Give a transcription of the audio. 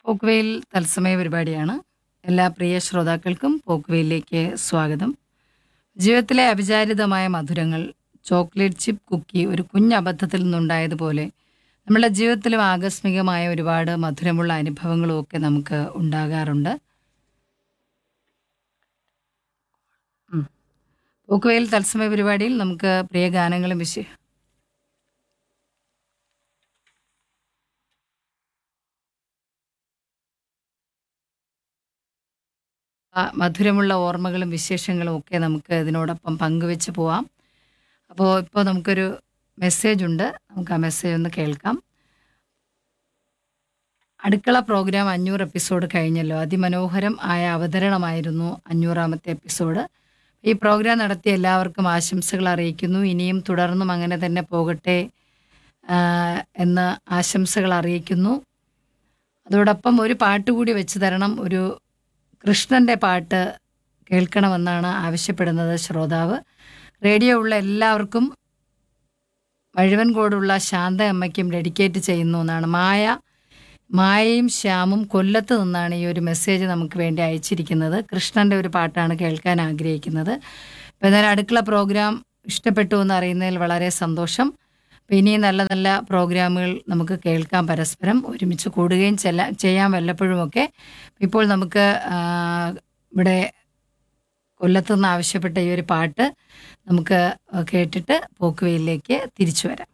പോക്കുവെയിൽ തത്സമയ പരിപാടിയാണ് എല്ലാ പ്രിയ ശ്രോതാക്കൾക്കും പോക്കുവെയിലേക്ക് സ്വാഗതം ജീവിതത്തിലെ അവിചാരിതമായ മധുരങ്ങൾ ചോക്ലേറ്റ് ചിപ്പ് കുക്കി ഒരു കുഞ്ഞബദ്ധത്തിൽ നിന്നുണ്ടായതുപോലെ നമ്മുടെ ജീവിതത്തിലും ആകസ്മികമായ ഒരുപാട് മധുരമുള്ള അനുഭവങ്ങളും ഒക്കെ നമുക്ക് ഉണ്ടാകാറുണ്ട് ഉം. പോക്കുവെയിൽ തത്സമയ പരിപാടിയിൽ നമുക്ക് പ്രിയ ഗാനങ്ങളും വിശേ ആ മധുരമുള്ള ഓർമ്മകളും വിശേഷങ്ങളും ഒക്കെ നമുക്ക് ഇതിനോടൊപ്പം പങ്കുവെച്ച് പോവാം അപ്പോൾ ഇപ്പോൾ നമുക്കൊരു മെസ്സേജ് ഉണ്ട് നമുക്ക് ആ മെസ്സേജ് ഒന്ന് കേൾക്കാം അടുക്കള പ്രോഗ്രാം അഞ്ഞൂറ് എപ്പിസോഡ് കഴിഞ്ഞല്ലോ അതിമനോഹരം ആയ അവതരണമായിരുന്നു അഞ്ഞൂറാമത്തെ എപ്പിസോഡ് ഈ പ്രോഗ്രാം നടത്തിയ എല്ലാവർക്കും ആശംസകൾ അറിയിക്കുന്നു ഇനിയും തുടർന്നും അങ്ങനെ തന്നെ പോകട്ടെ ആ, എന്ന് ആശംസകൾ അറിയിക്കുന്നു അതോടൊപ്പം ഒരു പാട്ട് കൂടി വെച്ച് തരണം ഒരു കൃഷ്ണന്റെ പാട്ട് കേൾക്കണമെന്നാണ് ആവശ്യപ്പെടുന്നത് ശ്രോതാവ് റേഡിയോ ഉള്ള എല്ലാവർക്കും വഴുവൻകോടുള്ള ശാന്ത അമ്മയ്ക്കും ഡെഡിക്കേറ്റ് ചെയ്യുന്നു എന്നാണ് മായ മായയും ശ്യാമും കൊല്ലത്ത് നിന്നാണ് ഈ ഒരു മെസ്സേജ് നമുക്ക് വേണ്ടി അയച്ചിരിക്കുന്നത് കൃഷ്ണന്റെ ഒരു പാട്ടാണ് കേൾക്കാൻ ആഗ്രഹിക്കുന്നത് അപ്പോൾ എന്തായാലും അടുക്കള പ്രോഗ്രാം ഇഷ്ടപ്പെട്ടു എന്ന് അറിയുന്നതിൽ വളരെ സന്തോഷം അപ്പോൾ ഇനിയും നല്ല നല്ല പ്രോഗ്രാമുകൾ നമുക്ക് കേൾക്കാം പരസ്പരം ഒരുമിച്ച് കൂടുകയും ചെല്ല ചെയ്യാൻ വല്ലപ്പോഴുമൊക്കെ ഇപ്പോൾ നമുക്ക് ആ, ഇവിടെ കൊല്ലത്തുനിന്ന് ആവശ്യപ്പെട്ട ഈ ഒരു പാട്ട് നമുക്ക് കേട്ടിട്ട് പോക്കുവെയിലേക്ക് തിരിച്ചു വരാം